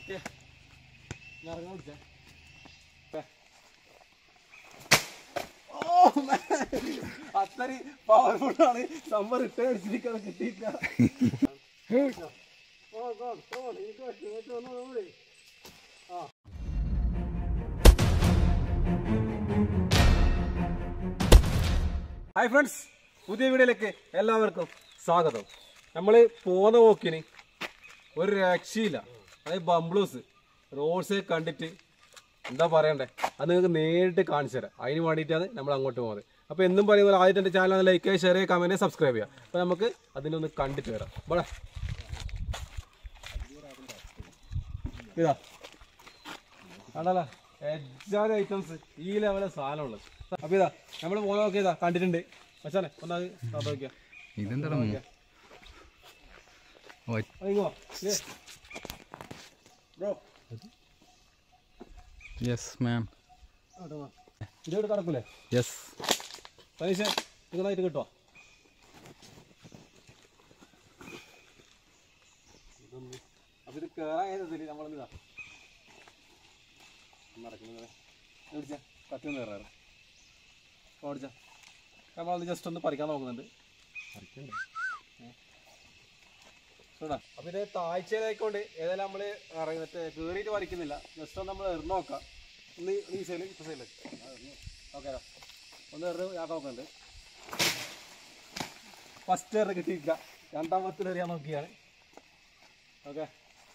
Okay ഞാൻ ഇറങ്ങാൻ പിടിച്ചേ അത്രയും പവർഫുൾ ആണ് സംഭവം റിട്ടേൺ അടിച്ചിരിക്കാൻ കിട്ടിയില്ല ഓ ഗോഡ് ഓ എനിക്ക് പറ്റും പറ്റും ഒന്ന് ഓടി ആ ഹായ് ഫ്രണ്ട്സ് പുതിയ വീഡിയോയിലേക്ക് എല്ലാവർക്കും സ്വാഗതം നമ്മൾ പോകുന്ന പോക്കിന് ഒരു രക്ഷയില്ല അതായത് ബംബ്ലൂസ് റോഡ് സൈഡ് കണ്ടിട്ട് എന്താ പറയണ്ടേ അത് നിങ്ങൾക്ക് നേരിട്ട് കാണിച്ചു തരാം അതിന് വേണ്ടിയിട്ടാണ് നമ്മൾ അങ്ങോട്ട് പോകുന്നത് അപ്പോൾ എന്നും പറയുമ്പോൾ ആദ്യത്തെ എൻ്റെ ചാനൽ ലൈക്ക് ചെയ്യുക ഷെയർ ചെയ്യുക കമൻറ്റ് സബ്സ്ക്രൈബ് ചെയ്യുക അപ്പോൾ നമുക്ക് അതിനൊന്ന് കണ്ടിട്ട് വരാം ഇവിടെ ഇതാ ആണല്ലോ എജ്ജാതി ഐറ്റംസ് ഈ ലെവലെ സാധനമുള്ളത് അപ്പോൾ ഇതാ നമ്മൾ പോകുന്ന നോക്കിയതാ കണ്ടിട്ടുണ്ട് മച്ചാനെ ഒന്നത് നോക്കിയാ ഇതെന്താടാ മൂ- ഓ, ഇങ്ങോ ബ്രോ യെസ് മാം ഇതോട് കടക്കൂലേ യെസ് പൈസ നിങ്ങളായിട്ട് കിട്ടുമോ അപ്പൊ ഇത് കേറാൻ നമ്മളിതാ നടക്കുന്നത് ഓടിച്ച കത്തി ഒന്ന് കയറാറ് ഓടിച്ച നമ്മളത് ജസ്റ്റ് ഒന്ന് പറിക്കാൻ നോക്കുന്നുണ്ട് പറിക്കണ്ടേ ചൂടാ അപ്പൊ ഇത് താഴ്ചയിലായിക്കൊണ്ട് ഏതായാലും നമ്മള് മറ്റേ കേറിയിട്ട് പറിക്കുന്നില്ല ജസ്റ്റ് ഒന്ന് നമ്മൾ എറിഞ്ഞ് നോക്കാം ഒന്ന് ഈ സൈഡിൽ ഇപ്പൊ സൈഡിൽ ഓക്കെ ഒന്ന് എറിഞ്ഞ് ഞാൻ നോക്കുന്നുണ്ട് ഫസ്റ്റ് എറി കിട്ടിയില്ല രണ്ടാമത്തെ എറിയാൻ നോക്കിയാണ് ഓക്കെ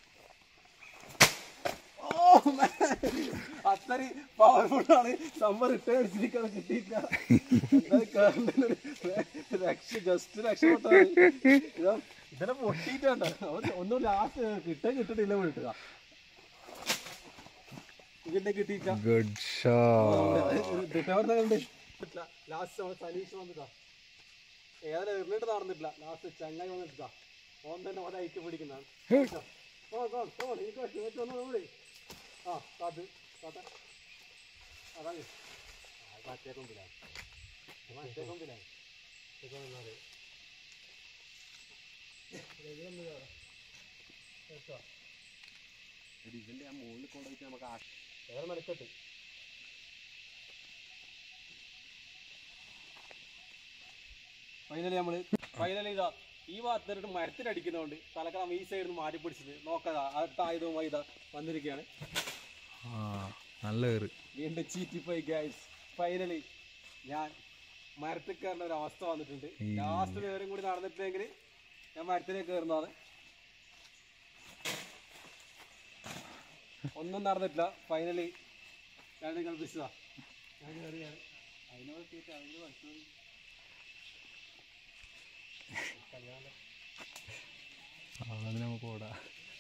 അത്രയും പവർഫുൾ ആണ് സംഭവം റിട്ടേൺ അടിച്ചിരിക്കാൻ കിട്ടിയില്ല എന്തായാലും കേറേണ്ടതിന് ഒരു രക്ഷ ജസ്റ്റ് രക്ഷപ്പെട്ടതാണ് ഇതാ ഇതിനെ പൊട്ടിയിട്ടുണ്ട് ഒന്നും ലാസ്റ്റ് കിട്ടാൻ കിട്ടിട്ടില്ല വിളിട്ടുക കിട്ടേ കിട്ടിയില്ല ഗുഡ് ഷോട്ട് ലാസ്റ്റ് നമ്മൾ സലീഷ് വന്നിട്ടാ ഏതായാലും എറിഞ്ഞിട്ട് നടന്നിട്ടില്ല ലാസ്റ്റ് ചങ്ങായി വന്നിട്ടാ ഓൻ തന്നെ ഓരോ ഐറ്റ് പിടിക്കുന്നതാണ് ഓ ഗോൾ ഗോൾ എനിക്ക് പറ്റും പറ്റും ഒന്ന് ഓടി ആ കാത്ത് കാത്ത അതാണ് മറ്റേ കൊമ്പിലാ മറ്റേ കൊമ്പിലാ ഇതിന്റെ ആ മുകളിൽ കൊണ്ടുപോയിട്ട് നമുക്ക് ആ വേറെ മെനക്കെട്ട് ഫൈനലി നമ്മള് ഫൈനലി ഇതാ ഈ ഭാഗത്തിട്ട് മരത്തിലടിക്കുന്നതുകൊണ്ട് തലക്കളം ഈ സൈഡിൽ നിന്ന് മാറ്റി പിടിച്ചിട്ട് നോക്കാതാ അടുത്ത ആയുധവുമായി ഇതാ വന്നിരിക്കുകയാണ് ആ നല്ല കയറ് വീണ്ടും ചീറ്റിപ്പോയി ഗൈസ് ഫൈനലി ഞാൻ മരത്തിൽ കയറുന്ന ഒരു അവസ്ഥ വന്നിട്ടുണ്ട് ഈ. ലാസ്റ്റ് നേരം കൂടി നടന്നിട്ടില്ലെങ്കിൽ ഞാൻ മരത്തിലേക്ക് കയറുന്നതാണ് ഒന്നും നടന്നിട്ടില്ല ഫൈനലി ഞാൻ കളിപ്പിച്ചതാ ഞാൻ കയറിയാണ് അതിനോട് എത്തിയിട്ട് അതിന് മനസ്സിലായി അത് നമുക്ക് ഓടാ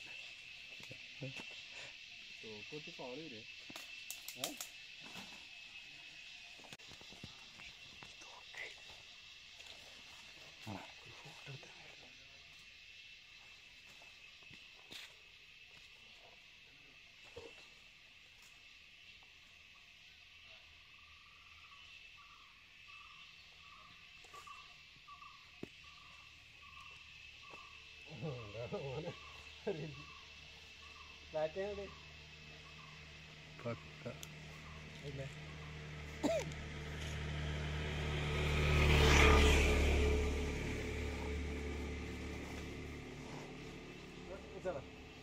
തോക്കൊട്ട് പവർ വരെ ഫ്ലാറ്റ് പക്ക ഇല്ല വെച്ചോളാം.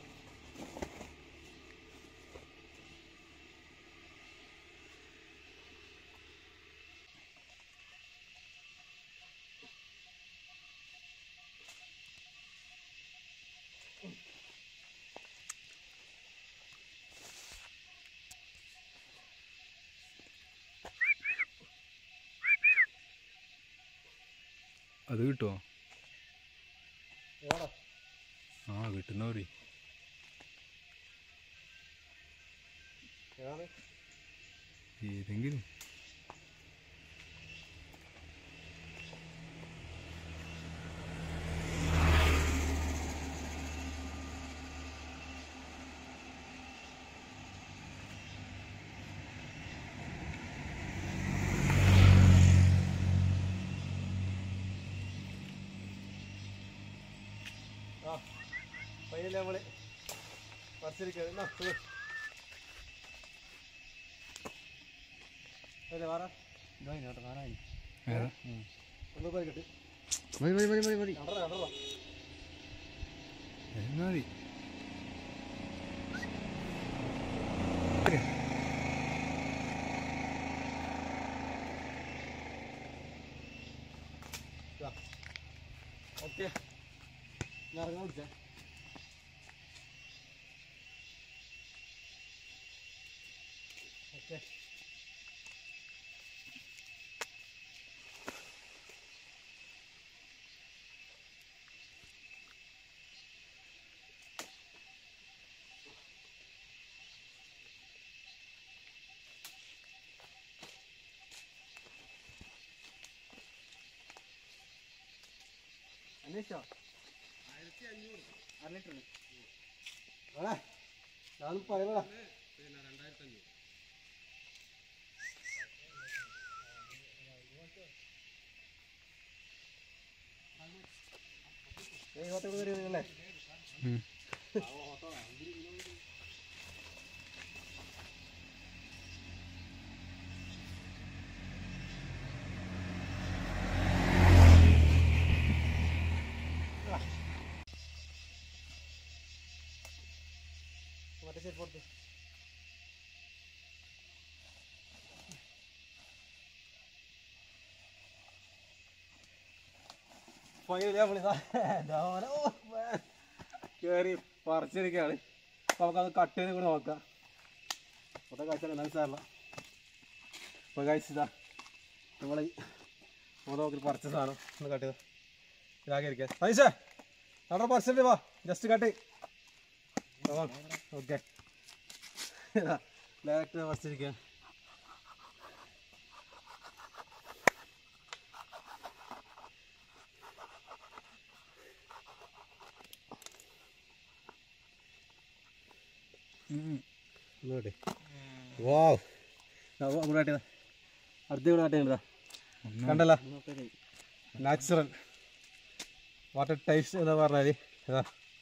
അത് കിട്ടുമോ എവിടാ? ആ കിട്ടുന്ന പറയും എവിടാണ്? ഏതെങ്കിലും ആ ഫൈനലി നമ്മള് പറിച്ചിരിക്കുക എന്നാ സുഖം. അതെ, വാടാ. ഏതാ ഒന്ന് പറിക്കട്ടെ. മതി മതി മതി മതി മതി നടടാ, നടടാ. എന്നാ മതി ഇതാ. ഓക്കേ ഞാൻ ഇറങ്ങാൻ വിളിച്ചേ ഓക്കെ അന്വേഷിച്ചോ അവിടെ ഞാനും പറയുന്നതാ ഇങ്ങോട്ടേക്ക് വരുന്നില്ലേ ഉം. മറ്റേ ചെരുപ്പ് കൊടുത്ത് കയറി പറിച്ചിരിക്കുകയാണ് അപ്പോൾ നമുക്കത് കട്ട് ചെയ്ത് കൂടെ നോക്കാം അപ്പോഴത്തെ കാഴ്ച എന്നാലും സാറില്ല അപ്പോൾ കാഴ്ച ഇതാ നമ്മൾ നമ്മൾ നോക്കി പറിച്ച സാധനം ഒന്ന് കട്ട് ചെയ്ത് ഇതാക്കി ഇരിക്കാം സതീശേ അവിടെ പറിച്ചിട്ട് വാ ജസ്റ്റ് കട്ട് ഓക്കെ ഡയറക്റ്റ് പറിച്ചിരിക്കുക ഇങ്ങോട്ടെ വാവ് ഇവിടെ കാട്ടിയതാ അടുത്ത ഇവിടെ കാട്ടിയതാ കണ്ടല്ലോ നാച്ചുറൽ വാട്ടർ ടേസ്റ്റ് എന്ന് പറഞ്ഞാൽ ഇതാ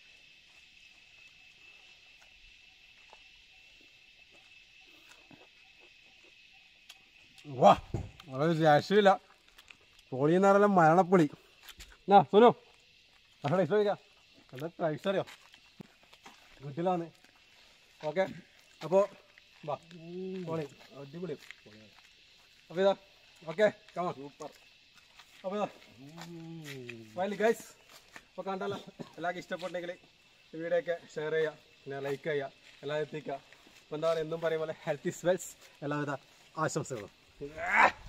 വാ വളരെ രക്ഷയില്ല പൊളി എന്ന് പറഞ്ഞാൽ മരണപ്പൊളി എന്നാ സുനു അവിടെ ടൈസ് ചോദിക്കാം എന്താ ടൈസ് അറിയോ വീട്ടിലാണ് ഓക്കെ അപ്പോൾ വാ പൊളി അടിപൊളി അപ്പോൾ ഇതാ ഓക്കെ കമാ സൂപ്പർ അപ്പോൾ ഇതാ വയലി ഗൈസ് അപ്പോൾ കണ്ടല്ലോ എല്ലാവർക്കും ഇഷ്ടപ്പെട്ടെങ്കിൽ ഈ വീഡിയോ ഒക്കെ ഷെയർ ചെയ്യുക പിന്നെ ലൈക്ക് ചെയ്യുക എല്ലാവരും എത്തിക്കുക അപ്പോൾ എന്താ പറയുക എന്നും പറയും പോലെ ഹെൽത്ത് ഇസ് വെൽസ് എല്ലാവിധ ആശംസകളും